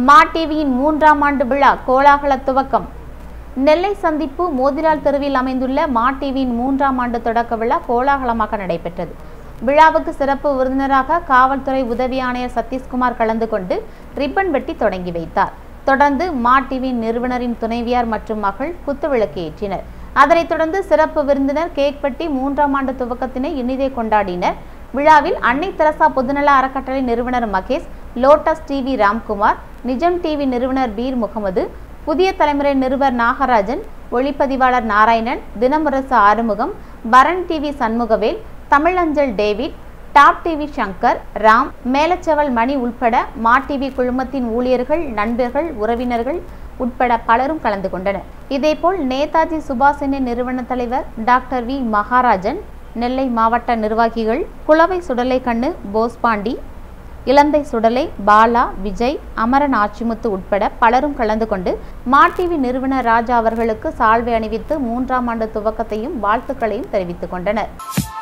மா டிவியின் மூன்றாம் ஆண்டு விழா கோலாகல துவக்கம் நெல்லை சந்திப்பு மோதிலால் தெருவில் அமைந்துள்ள மா டிவியின் மூன்றாம் ஆண்டு தொடக்க விழா கோலாகலமாக நடைபெற்றது விழாவுக்கு சிறப்பு விருந்தினராக காவல்துறை உதவி ஆணையர் சதீஷ்குமார் கலந்து கொண்டு ரிப்பன் வெட்டி தொடங்கி வைத்தார் தொடர்ந்து மா டிவியின் நிறுவனரின் துணைவியார் மற்றும் மகள் குத்துவிளக்கு ஏற்றினர் அதனைத் தொடர்ந்து சிறப்பு விருந்தினர் கேக் வெட்டி மூன்றாம் ஆண்டு துவக்கத்தினை இனிதே கொண்டாடினர் விழாவில் அன்னை தெரசா பொதுநல அறக்கட்டளை நிறுவனர் மகேஷ் லோட்டஸ் டிவி ராம்குமார் நிஜம் டிவி நிறுவனர் பீர் முகமது புதிய தலைமுறை நிருபர் நாகராஜன் ஒளிப்பதிவாளர் Narayanan Dinamurasu Arumugam Paran TV Shanmugavel Tamilanjal David top TV Shankar Ram Melacheval Mani உட்பட மா டிவி குழுமத்தின் ஊழியர்கள் நண்பர்கள் உறவினர்கள் உட்பட பலரும் கலந்து கொண்டனர் இதேபோல் நேதாஜி சுபாஷினி நிறுவன தலைவர் டாக்டர் வி மகாராஜன் நெல்லை மாவட்ட நிர்வாகிகள் குளவை சுடலை கண்ணு போஸ்பாண்டி இலந்தை சுடலை பாலா விஜய் அமரன் ஆச்சிமுத்து உட்பட பலரும் கலந்து கொண்டு மா டிவி நிறுவனர் ராஜா அவர்களுக்கு சால்வை அணிவித்து மூன்றாம் ஆண்டு துவக்கத்தையும் வாழ்த்துக்களையும் தெரிவித்துக் கொண்டனர்